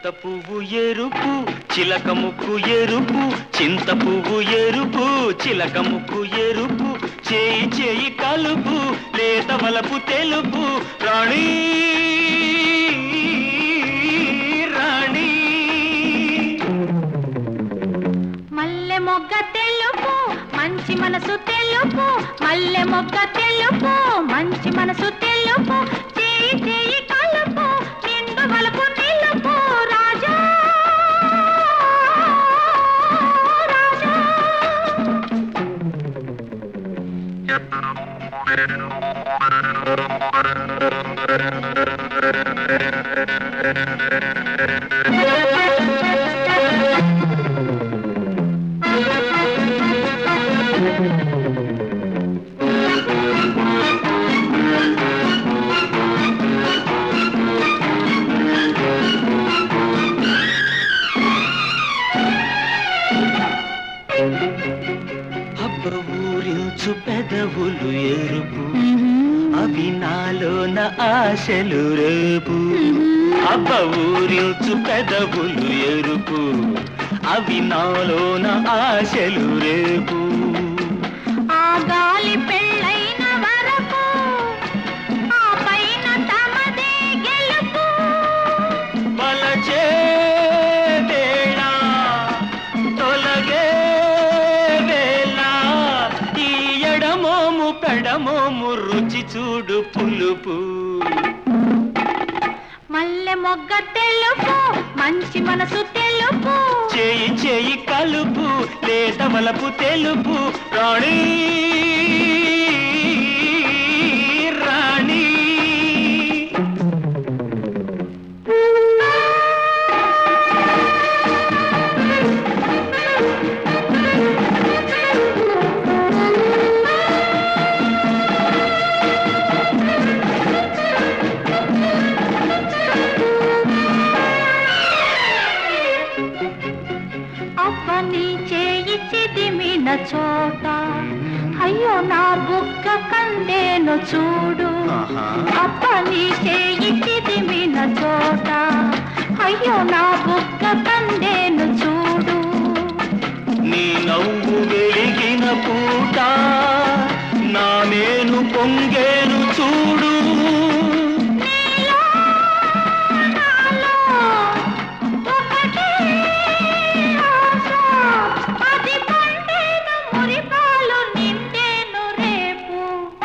చింత పువ్వు ఎరుపు చిలక ముక్కు ఎరుపు చింత పువ్వు ఎరుపు చిలక ముక్కు ఎరుపు చేయి చేయి కలుపు లేత వలపు తెలుపు రాణి రాణి మల్లె మొగ్గ తెలుపు మంచి మనసు తెలుపు మల్లె మొగ్గ తెలుపు మంచి మనసు తెలుపు చేయి చేయి కలుపు నిండు వలపు నిలుపు రాజా రాజా అబ్బ ఊరించు పెదవులు ఎరుపు అవి నాలోన ఆశలు రేపు అబ్బ ఊరించు పెదవులు ఎరుపు అవి నాలోన ఆశలు రేపు ఆ గాలి పెళ్ళైన వరకు ఆ పైన తమదే గెలుపు వలచే వేళ తొలగే వేళ ఈ ఎడమోము పెడమోము రుచి చూడు పులుపు మల్లె మొగ్గ తెలుపు మంచి మనసు తెలుపు చేయి చేయి కలుపు లేత వలపు తెలుపు రాణి రాణి అవ్వని చేయి చిదిమిన చోట అయ్యో నా బుగ్గ కందేను చూడు ఆహా. అప్పని చేయి చిదిమిన చోట అయ్యో నా బుగ్గ కందేను చూడు నీ నవ్వు వెలిగిన పూట నా మేను పొంగేను చూడు నీలో నాలో ఒకటే ఆశ. అది పండేను మురిపాలు నిండేను రేపు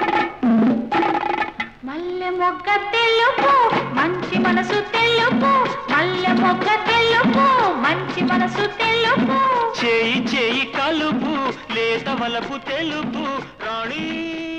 మల్లె మొగ్గ తెలుపు మంచి మనసు తెలుపు మల్లె మొగ్గ తెలుపు మంచి మనసు తెలుపు చేయి చేయి కలుపు లేత వలపు తెలుపు రాణి